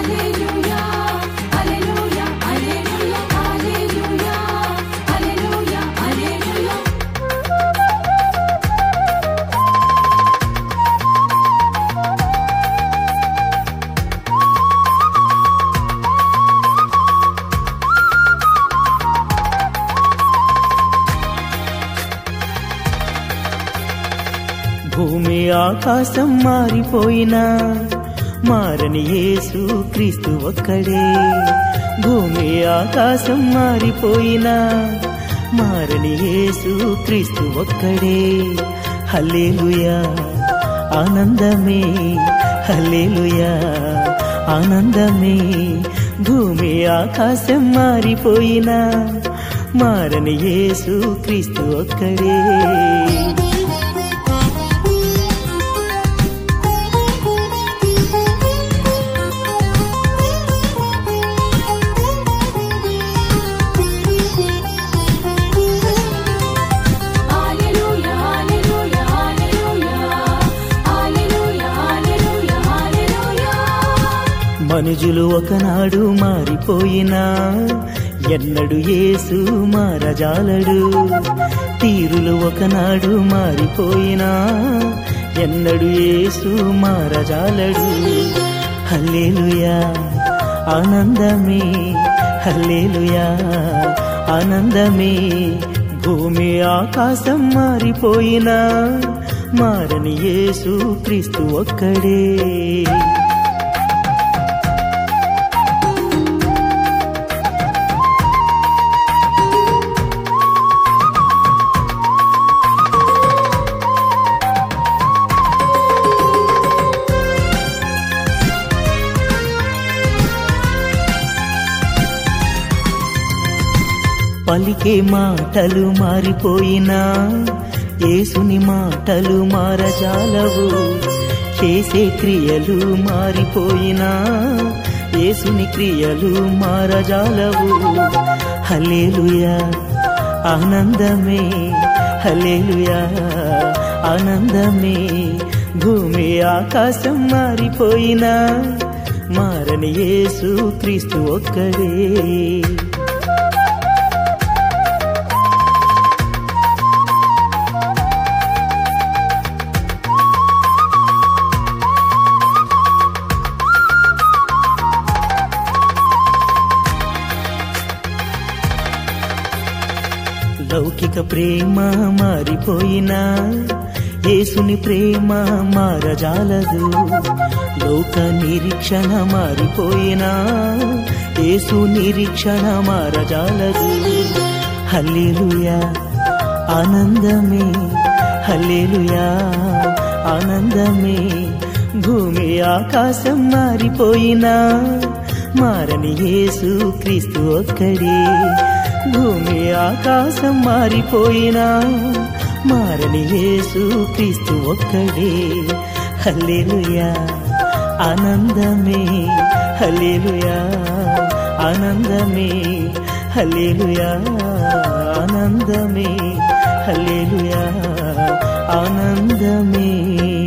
Alleluia, Alleluia, Alleluia, Alleluia, Alleluia, Alleluia. భూమి ఆకాశం మారిపోయినా మారని యేసు క్రీస్తు ఒక్కడే భూమి ఆకాశం మారిపోయినా మారని యేసు క్రీస్తు ఒక్కడే హల్లెలూయా ఆనందమే హల్లెలూయా ఆనందమే భూమి ఆకాశం మారిపోయినా మారని యేసు క్రీస్తు ఒక్కడే Alleluia, Alleluia, Alleluia, Alleluia, Alleluia, Alleluia. మనుజులు ఒకనాడు మారిపోయినా ఎన్నడు యేసు మారజాలడు తీరులు ఒకనాడు మారిపోయినా ఎన్నడు యేసు మారజాలడు హల్లేలుయా ఆనందమే హల్లేలుయా ఆనందమే భూమి ఆకాశం మారిపోయినా మారని యేసు క్రీస్తు ఒక్కడే పలికే మాటలు మారిపోయినా యేసుని మాటలు మారజాలవు చేసే క్రియలు మారిపోయినా యేసుని క్రియలు మారజాలవు హలేలుయా ఆనందమే హలేలుయా ఆనందమే భూమి ఆకాశం మారిపోయినా మారని యేసు క్రీస్తు ఒక్కడే లౌకిక ప్రేమ మారిపోయినా యేసుని ప్రేమ మారజాలదు లోక నిరీక్షణ మారిపోయినా యేసు నిరీక్షణ మారజాలదు హల్లెలూయా ఆనందమే హల్లెలూయా ఆనందమే భూమి ఆకాశం మారిపోయినా మారని యేసు క్రీస్తు ఒక్కడే భూమి ఆకాశం మారిపోయినా మారని యేసు క్రీస్తు ఒక్కడే హల్లెలూయా ఆనందమే హల్లెలూయా ఆనందమే హల్లెలూయా ఆనందమే హల్లెలూయా ఆనందమే